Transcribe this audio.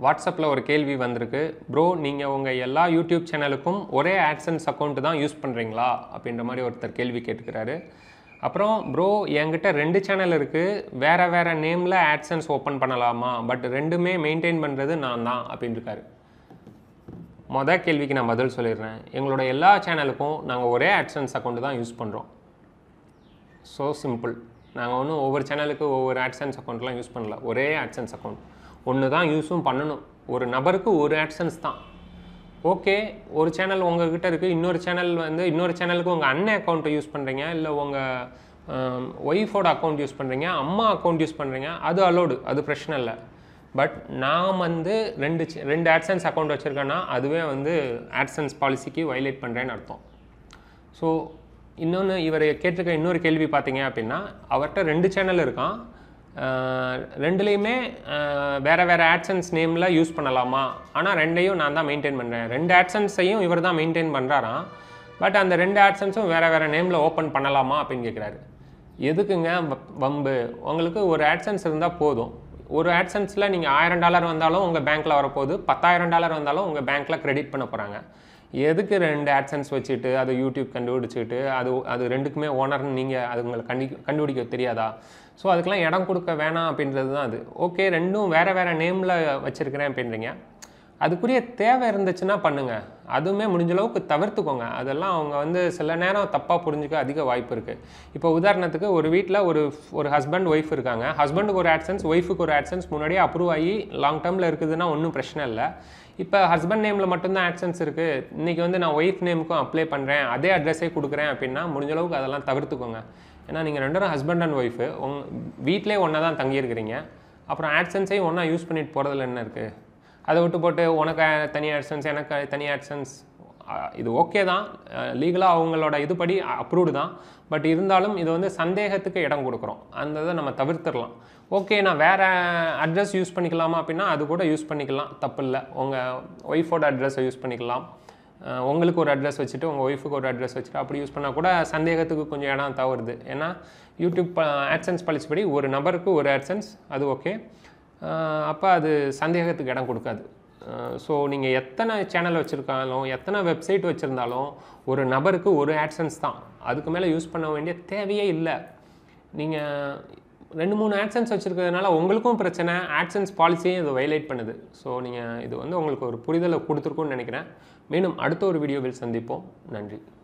வாட்ஸ்அப்பில் ஒரு கேள்வி வந்திருக்கு ப்ரோ நீங்கள் உங்கள் எல்லா யூடியூப் சேனலுக்கும் ஒரே ஆட்சன்ஸ் அக்கௌண்ட் தான் யூஸ் பண்ணுறீங்களா அப்படின்ற மாதிரி ஒருத்தர் கேள்வி கேட்டுக்கிறாரு அப்புறம் ப்ரோ என்கிட்ட ரெண்டு சேனல் இருக்குது வேறு வேறு நேமில் ஆட்சன்ஸ் ஓப்பன் பண்ணலாமா பட் ரெண்டுமே மெயின்டைன் பண்ணுறது நான் தான் அப்படின்னு இருக்காரு மொதல் கேள்விக்கு நான் பதில் சொல்லிடுறேன் எங்களோட எல்லா சேனலுக்கும் நாங்கள் ஒரே ஆட்சன்ஸ் அக்கௌண்ட் தான் யூஸ் பண்ணுறோம் ஸோ சிம்பிள் நாங்கள் ஒன்றும் ஒவ்வொரு சேனலுக்கு ஒவ்வொரு ஆட்சன்ஸ் அக்கௌண்ட்லாம் யூஸ் பண்ணல ஒரே ஆட்சன்ஸ் அக்கௌண்ட் ஒன்று தான் யூஸும் பண்ணணும் ஒரு நபருக்கு ஒரு ஆட்சன்ஸ் தான் ஓகே ஒரு சேனல் உங்ககிட்ட இருக்குது இன்னொரு சேனல் வந்து இன்னொரு சேனலுக்கு உங்கள் அண்ணன் அக்கௌண்ட்டை யூஸ் பண்ணுறீங்க இல்லை உங்கள் ஒய்ஃபோட அக்கௌண்ட் யூஸ் பண்ணுறீங்க அம்மா அக்கௌண்ட் யூஸ் பண்ணுறீங்க அது அலோடு அது பிரச்சனை இல்லை பட் நான் வந்து ரெண்டு சி- ரெண்டு ஆட்சன்ஸ் அக்கௌண்ட் வச்சுருக்கேன்னா அதுவே வந்து ஆட்சன்ஸ் பாலிசிக்கு வயலேட் பண்ணுறேன்னு அர்த்தம் ஸோ இன்னொன்று இவர் கேட்டிருக்க இன்னொரு கேள்வி பார்த்தீங்க அப்படின்னா அவர்கிட்ட ரெண்டு சேனல் இருக்கான் அஹ் ரெண்டுலேயுமே அஹ் வேற வேற ஆட்சன்ஸ் நேமில் யூஸ் பண்ணலாமா ஆனால் ரெண்டையும் நான் தான் மெயின்டைன் பண்ணுறேன் ரெண்டு ஆட்சன்ஸையும் இவர் தான் மெயின்டைன் பண்ணுறாராம் பட் அந்த ரெண்டு ஆட்சன்ஸும் வேற வேற நேமில் ஓப்பன் பண்ணலாமா அப்படின்னு கேட்குறாரு எதுக்குங்க வ- வம்பு உங்களுக்கு ஒரு ஆட்சன்ஸ் இருந்தால் போதும் ஒரு ஆட்சன்ஸில் நீங்கள் ஆயிரம் டாலர் வந்தாலும் உங்கள் பேங்க்கில் வரப்போகுது பத்தாயிரம் டாலர் வந்தாலும் உங்கள் பேங்க்கில் கிரெடிட் பண்ண போகிறாங்க எதுக்கு ரெண்டு ஆட்சன்ஸ் வச்சுட்டு அது யூடியூப் கண்டுபிடிச்சிட்டு அது அது ரெண்டுக்குமே ஓனர்னு நீங்கள் அது உங்களுக்கு கண்டி கண்டுபிடிக்க தெரியாதா ஸோ அதுக்கெல்லாம் இடம் கொடுக்க வேணாம் அப்படின்றது தான் அது ஓகே ரெண்டும் வேறு வேறு நேமில் வச்சுருக்கிறேன் அப்படின்றீங்க அதுக்குரிய தேவை இருந்துச்சுன்னா பண்ணுங்க அதுவுமே முடிஞ்ச அளவுக்கு தவிர்த்துக்கோங்க அதெல்லாம் அவங்க வந்து சில நேரம் தப்பாக புரிஞ்சுக்க அதிக வாய்ப்பு இருக்குது இப்போ உதாரணத்துக்கு ஒரு வீட்டில் ஒரு ஒரு ஹஸ்பண்ட் ஒய்ஃப் இருக்காங்க ஹஸ்பண்டுக்கு ஒரு ஆட்சன்ஸ் ஒய்ஃபுக்கு ஒரு ஆட்சன்ஸ் முன்னாடியே அப்ரூவ் ஆகி லாங் டேர்மில் இருக்குதுன்னா ஒன்றும் பிரச்சனை இல்லை இப்போ ஹஸ்பண்ட் நேமில் மட்டும்தான் ஆட்சன்ஸ் இருக்குது இன்றைக்கி வந்து நான் ஒய்ஃப் நேமுக்கும் அப்ளை பண்ணுறேன் அதே அட்ரஸே கொடுக்குறேன் அப்படின்னா முடிஞ்ச அளவுக்கு அதெல்லாம் தவிர்த்துக்கோங்க ஏன்னா நீங்கள் ரெண்டும் ஹஸ்பண்ட் அண்ட் ஒய்ஃபு உங் வீட்டிலே ஒன்றா தான் தங்கியிருக்கிறீங்க அப்புறம் ஆட்சன்ஸையும் ஒன்றா யூஸ் பண்ணிட்டு போகிறதுல என்ன இருக்குது அதை விட்டு போட்டு உனக்கு தனி ஆட்சன்ஸ் எனக்கு தனி ஆட்சன்ஸ் இது ஓகே தான் லீகலாக அவங்களோட இதுபடி அப்ரூவ்டு தான் பட் இருந்தாலும் இது வந்து சந்தேகத்துக்கு இடம் கொடுக்குறோம் அந்த இதை நம்ம தவிர்த்துடலாம் ஓகே நான் வேறு அட்ரஸ் யூஸ் பண்ணிக்கலாமா அப்படின்னா அது கூட யூஸ் பண்ணிக்கலாம் தப்பு இல்லை உங்கள் ஒய்ஃபோட அட்ரஸை யூஸ் பண்ணிக்கலாம் அஹ் உங்களுக்கு ஒரு அட்ரஸ் வச்சுட்டு உங்கள் ஒய்ஃபுக்கு ஒரு அட்ரஸ் வச்சுட்டு அப்படி யூஸ் பண்ணால் கூட சந்தேகத்துக்கு கொஞ்சம் இடம் தவறுது ஏன்னா யூடியூப் ஆட்சன்ஸ் பாலிசி படி ஒரு நபருக்கு ஒரு ஆட்சன்ஸ் அது ஓகே அப்போ அது சந்தேகத்துக்கு இடம் கொடுக்காது ஸோ நீங்கள் எத்தனை சேனல் வச்சுருக்காலும் எத்தனை வெப்சைட் வச்சுருந்தாலும் ஒரு நபருக்கு ஒரு ஆட்சன்ஸ் தான் அதுக்கு மேலே யூஸ் பண்ண வேண்டிய தேவையே இல்லை நீங்கள் ரெண்டு மூணு ஆட்சன்ஸ் வச்சுருக்கிறதுனால உங்களுக்கும் பிரச்சனை ஆட்சன்ஸ் பாலிசியும் இது வயலேட் பண்ணுது ஸோ நீங்கள் இது வந்து உங்களுக்கு ஒரு புரிதலை கொடுத்துருக்குன்னு நினைக்கிறேன் மீண்டும் அடுத்த ஒரு வீடியோவில் சந்திப்போம் நன்றி